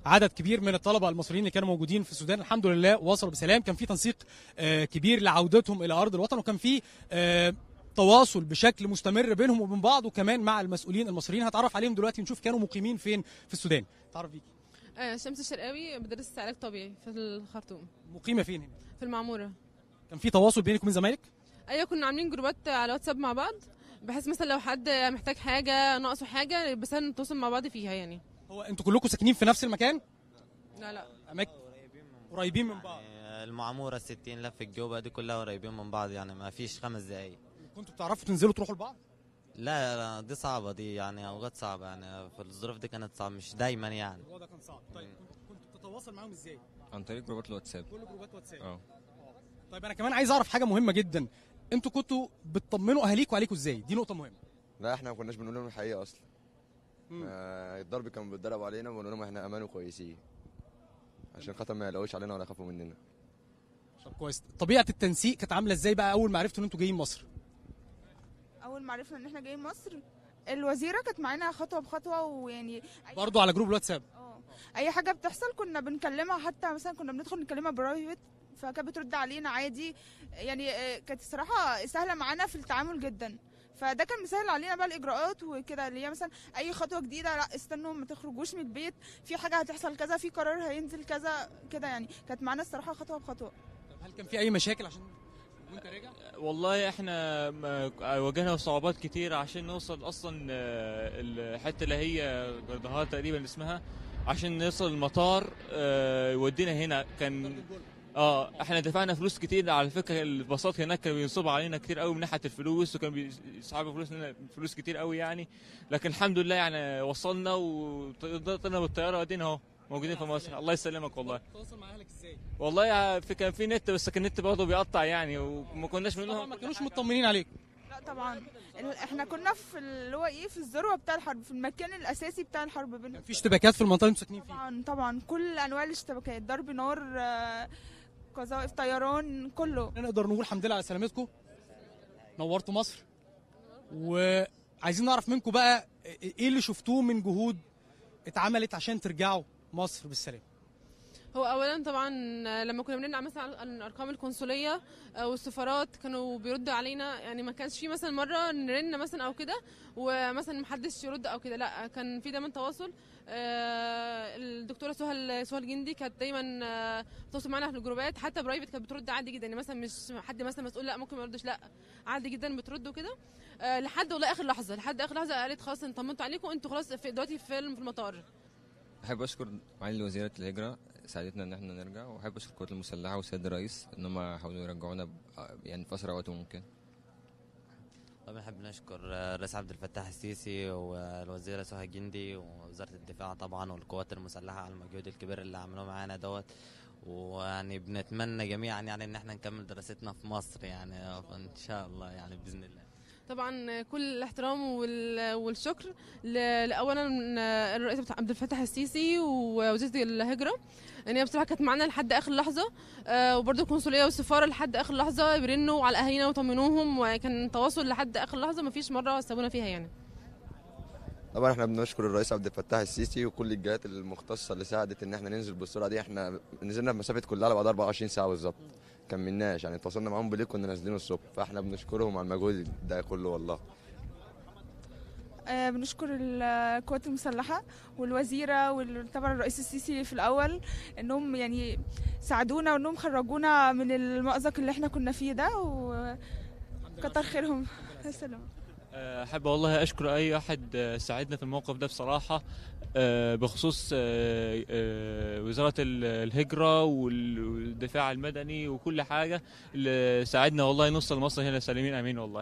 عدد كبير من الطلبه المصريين اللي كانوا موجودين في السودان الحمد لله وصلوا بسلام كان في تنسيق آه، كبير لعودتهم الى ارض الوطن وكان في آه، تواصل بشكل مستمر بينهم وبين بعض وكمان مع المسؤولين المصريين هتعرف عليهم دلوقتي نشوف كانوا مقيمين فين في السودان تعرف بيكي آه، شمس الشرقاوي بدرس علاج طبيعي في الخرطوم مقيمه فين هنا في المعموره كان في تواصل بينك وبين زمايلك ايوه كنا عاملين جروبات على واتساب مع بعض بحيث مثلا لو حد محتاج حاجه ناقصه حاجه بس نتواصل مع بعض فيها يعني هو انتوا كلكم ساكنين في نفس المكان لا لا اماكن قريبين من بعض يعني المعمورة 60 لف الجوبة دي كلها قريبين من بعض يعني ما فيش خمس دقايق كنتوا بتعرفوا تنزلوا تروحوا لبعض لا لا دي صعبة دي يعني أوقات صعبة يعني في الظروف دي كانت صعبة مش دايما يعني الوضع كان صعب طيب كنت كنت بتتواصل معاهم ازاي عن طريق جروبات الواتساب كل جروبات واتساب اه طيب انا كمان عايز اعرف حاجه مهمه جدا انتوا كنتوا بتطمنوا اهاليكوا عليكم ازاي دي نقطه مهمه لا احنا ما كناش بنقول لهم الحقيقه اصلا مم. آه الضرب كان بيتضرب علينا ونقول لهم احنا امان وكويسين عشان خاطر ما يقلقوش علينا ولا يخافوا مننا طب كويس طبيعه التنسيق كانت عامله ازاي بقى اول ما عرفتوا ان انتوا جايين مصر اول ما عرفنا ان احنا جايين مصر الوزيره كانت معانا خطوه بخطوه ويعني أي- برضو على جروب الواتساب اه اي حاجه بتحصل كنا بنكلمها حتى مثلا كنا بندخل نكلمها برايفت فكانت بترد علينا عادي يعني آه، كانت الصراحه سهله معانا في التعامل جدا فده كان مسهل علينا بقى الاجراءات وكده اللي هي مثلا اي خطوه جديده لا استنوا ما تخرجوش من البيت في حاجه هتحصل كذا في قرار هينزل كذا كده يعني كانت معانا الصراحه خطوه بخطوه طب هل كان في اي مشاكل عشان وانت راجع والله احنا ما- واجهنا صعوبات كتير عشان نوصل اصلا آه، الحته اللي هي جردهار تقريبا اسمها عشان نوصل المطار آه، يودينا هنا كان اه احنا دفعنا فلوس كتير على فكره الباصات هناك كانوا بينصبوا علينا كتير قوي من ناحيه الفلوس وكانوا بيسحبوا فلوس لنا فلوس كتير قوي يعني لكن الحمد لله يعني وصلنا وطلعنا بالطياره ودينا اهو موجودين في مصر الله يسلمك والله تواصل مع اهلك ازاي والله في كان في نت بس كان النت برضه بيقطع يعني وما كناش طبعا منهم ما كانوش مطمنين عليك لا طبعا ال- احنا كنا في اللي هو ايه في الذروه بتاع الحرب في المكان الاساسي بتاع الحرب بينهم كان في اشتباكات في المنطقه اللي انتوا ساكنين فيها طبعا طبعا كل انواع الاشتباكات ضرب نار آه، قذائف طيران كله نقدر نقول الحمد لله على سلامتكم نورتوا مصر وعايزين نعرف منكم بقى ايه اللي شفتوه من جهود اتعملت عشان ترجعوا مصر بالسلام هو اولا طبعا لما كنا بنرن مثلا على الارقام القنصليه والسفارات كانوا بيردوا علينا يعني ما كانش في مثلا مره نرن مثلا او كده ومثلا محدش يرد او كده لا كان في دايما تواصل آه، الدكتوره سهى سهى الجندي كانت دايما آه، بتتواصل معانا في الجروبات حتى برايفت كانت بترد عادي جدا يعني مثلا مش حد مثلا مسؤول لا ممكن ما يردش لا عادي جدا بترد وكده آه، لحد والله اخر لحظه لحد اخر لحظه قالت خلاص ان طمنتوا عليكم انتوا خلاص في دلوقتي في الم- في المطار احب اشكر معالي وزيره الهجره ساعدتنا ان احنا نرجع واحب اشكر القوات المسلحه والسيد الرئيس ان هم حاولوا يرجعونا ب- يعني في اسرع وقت ممكن طبعا نحب نشكر الرئيس عبد الفتاح السيسي والوزيرة سهى الجندي ووزارة الدفاع طبعا والقوات المسلحة على المجهود الكبير اللي عملوه معانا دوت ويعني بنتمنى جميعا يعني ان احنا نكمل دراستنا في مصر يعني ان شاء الله يعني باذن الله طبعا كل الاحترام وال- والشكر ل- لاولا الرئيس عبد الفتاح السيسي ووزيره الهجره ان هي بصراحه كانت معانا لحد اخر لحظه آه، وبرضه القنصليه والسفاره لحد اخر لحظه بيرنوا على اهالينا ويطمنوهم وكان تواصل لحد اخر لحظه ما فيش مره سابونا فيها يعني طبعا احنا بنشكر الرئيس عبد الفتاح السيسي وكل الجهات المختصه اللي ساعدت ان احنا ننزل بالسرعه دي احنا نزلنا بمسافه كلها على بعض 24 ساعه بالظبط كملناش يعني تواصلنا معاهم بالليل كنا نازلين الصبح فاحنا بنشكرهم على المجهود ده كله والله آه، بنشكر القوات المسلحة والوزيرة وطبعا الرئيس السيسي في الأول إنهم يعني ساعدونا وإنهم خرجونا من المأزق اللي إحنا كنا فيه ده وكتر خيرهم السلام آه، احب والله اشكر اي احد آه، ساعدنا في الموقف ده بصراحه آه، بخصوص آه، آه، وزاره ال- الهجره وال- والدفاع المدني وكل حاجه اللي ساعدنا والله نوصل مصر هنا سالمين امين والله